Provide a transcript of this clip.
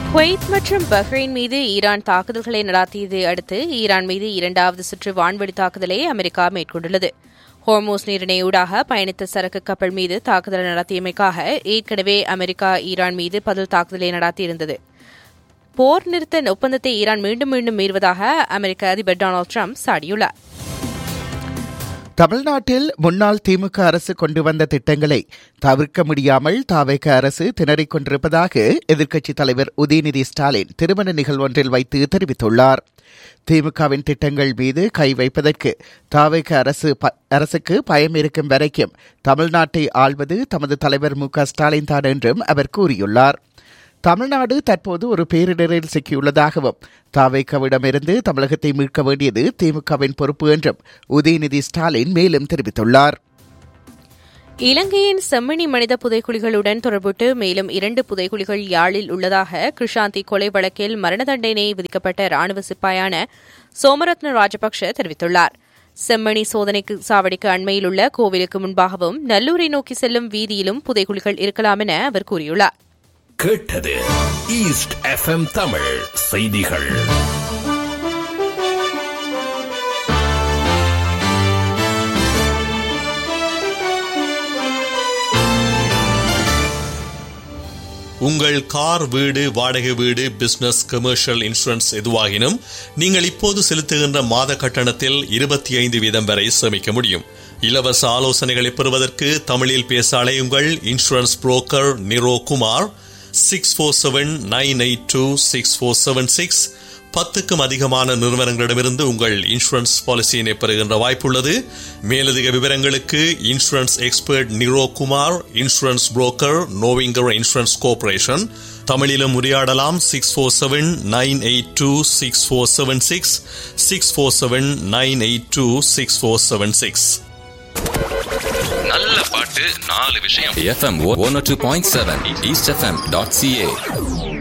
Kuwait மற்றும் Bahrain மீது Iran தாக்குதல்களை நடத்தியதை அடுத்து ஈரான் மீது இரண்டாவது சுற்று வான்வெளி தாக்குதலை அமெரிக்கா மேற்கொண்டுள்ளது ஹோர்மோஸ் நீரிணையூடாக பயணித்த சரக்கு கப்பல் மீது தாக்குதல் நடத்தியமைக்காக ஏற்கனவே அமெரிக்கா ஈரான் மீது பதில் தாக்குதலை நடத்தியிருந்தது போர் நிறுத்த ஒப்பந்தத்தை ஈரான் மீண்டும் மீண்டும் மீறுவதாக அமெரிக்க அதிபர் டொனால்டு ட்ரம்ப் சாடியுள்ளார் தமிழ்நாட்டில் முன்னாள் திமுக அரசு கொண்டு வந்த திட்டங்களை தவிர்க்க முடியாமல் தாவேக அரசு திணறிக் கொண்டிருப்பதாக எதிர்க்கட்சித் தலைவர் உதயநிதி ஸ்டாலின் திருமண நிகழ்வொன்றில் வைத்து தெரிவித்துள்ளார் திமுகவின் திட்டங்கள் மீது கை வைப்பதற்கு தாவேக அரசு அரசுக்கு பயம் இருக்கும் வரைக்கும் தமிழ்நாட்டை ஆள்வது தமது தலைவர் மு க ஸ்டாலின் தான் என்றும் அவர் கூறியுள்ளார் தமிழ்நாடு தற்போது ஒரு பேரிடரில் சிக்கியுள்ளதாகவும் தாவேக்கவிடமிருந்து தமிழகத்தை மீட்க வேண்டியது திமுகவின் பொறுப்பு என்றும் உதயநிதி ஸ்டாலின் மேலும் தெரிவித்துள்ளார் இலங்கையின் செம்மணி மனித புதைக்குழிகளுடன் தொடர்புட்டு மேலும் இரண்டு புதைக்குழிகள் யாழில் உள்ளதாக கிருஷாந்தி கொலை வழக்கில் மரண தண்டனை விதிக்கப்பட்ட ராணுவ சிப்பாயான சோமரத்ன ராஜபக்ஷ தெரிவித்துள்ளார் செம்மணி சோதனைக்கு சாவடிக்கு அண்மையில் உள்ள கோவிலுக்கு முன்பாகவும் நல்லூரை நோக்கி செல்லும் வீதியிலும் புதைக்குழிகள் இருக்கலாம் என அவர் கூறியுள்ளார் கேட்டது ஈஸ்ட் எஃப்எம் தமிழ் செய்திகள் உங்கள் கார் வீடு வாடகை வீடு பிசினஸ் கமர்ஷியல் இன்சூரன்ஸ் எதுவாகினும் நீங்கள் இப்போது செலுத்துகின்ற மாத கட்டணத்தில் இருபத்தி ஐந்து வீதம் வரை சேமிக்க முடியும் இலவச ஆலோசனைகளை பெறுவதற்கு தமிழில் பேச அலையுங்கள் insurance broker Niro Kumar six four seven nine eight two six four seven six பத்துக்கும் அதிகமான நிறுவனங்களிடமிருந்து உங்கள் இன்சூரன்ஸ் பாலிசியினை பெறுகின்ற வாய்ப்புள்ளது மேலதிக விவரங்களுக்கு insurance expert Niro Kumar insurance broker நோவிங்கர் இன்சூரன்ஸ் கோர்பரேஷன் தமிழிலும் உரையாடலாம் six four seven nine eight two six four seven six six four seven nine eight two six four seven six நல்ல பாட்டு நாலு விஷயம் FM one two point seven east FM dot CA